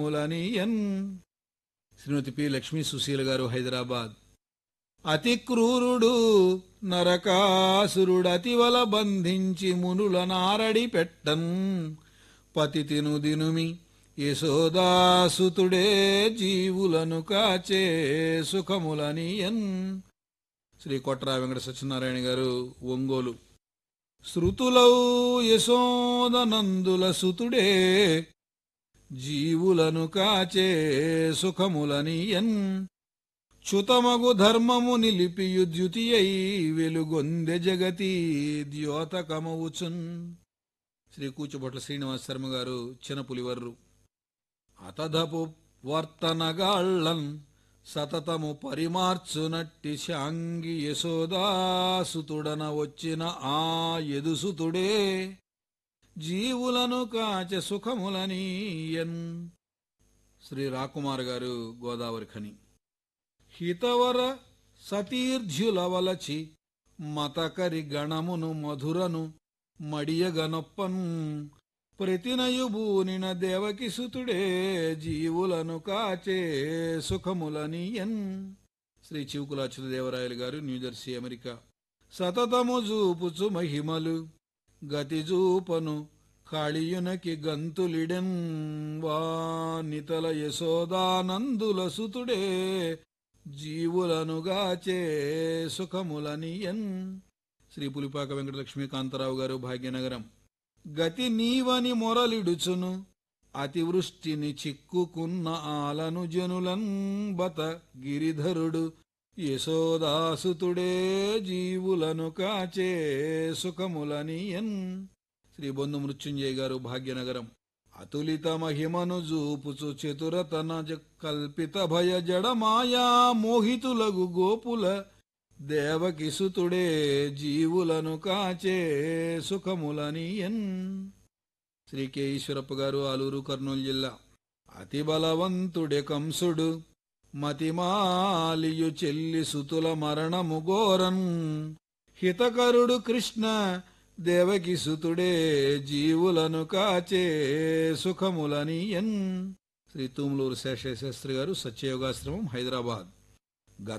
మూలనీయన్ Shrimati P Lakshmi Sushila గారు హైదరాబాద్ అతి క్రూరుడు నరకాసురుడతివల బంధించి మునుల నారడి పెట్టన్ పతితిను దినుమి యశోదాసుతుడే జీవులను కాచే సుఖములనియన్ శ్రీ కొట్రా వెంకట సత్యనారాయణ గారు ఒంగోలు శృతులౌ యశోదనందుల సుతుడే జీవులను కాచే సుఖములనియన్ చుతమగు ధర్మము నిలిపియు ద్యుతియై వెలుగొందె జగతి ద్యోతకమవుచున్ శ్రీ కూచుబొట్ల శ్రీనివాస శర్మ గారు చినపులివర్రు అతధపు వర్తనగాళ్ళన్ సతతము పరిమార్చునట్టి శాంగి యశోదాసుతుడన వచ్చిన ఆ యదుసుతుడే జీవులను కాచె సుఖములనీయన్ శ్రీ రాకుమార్ గారు గోదావరి ఖని హితవర సతీర్ధ్యులవలచి మతకరి గణమును మధురను మడియగనొప్పన్ ప్రతినయుబూనిన దేవకి సుతుడే జీవులను కాచే సుఖములనీయన్ శ్రీ చివుకులాచ్యుతదేవరాయలు గారు న్యూజెర్సీ అమెరికా సతతము జూపుచు మహిమలు గతిజూపను కాళియునకి గంతులిడెన్ వానితల యశోదానందుల సుతుడే జీవులను గాచే సుఖములనియన్ శ్రీ పులిపాక వెంకటలక్ష్మీ కాంతారావు గారు భాగ్యనగరం గతి నీవని మొరలిడుచును అతివృష్టిని చిక్కుకున్న ఆలను జనులన్ బత గిరిధరుడు యశోదాసుతుడే జీవులను కాచే సుఖములనియన్ శ్రీ బొందు మృత్యుంజయ్ గారు భాగ్యనగరం అతులిత మహిమను జూపుచు చతురతన జ- కల్పిత భయ జడ మాయా మోహితులగు గోపుల దేవకి సుతుడే జీవులను కాచే సుఖములనియన్ శ్రీ కె ఈశ్వరప్ప గారు ఆలూరు కర్నూలు జిల్లా అతి బలవంతుడే కంసుడు మతిమాలియు చెల్లి సుతుల మరణము ఘోరన్ హితకరుడు కృష్ణ దేవకి సుతుడే జీవులను కాచే సుఖములనియన్ శ్రీ తూములూరు శేషశాస్త్రి గారు సత్యయోగాశ్రమం హైదరాబాద్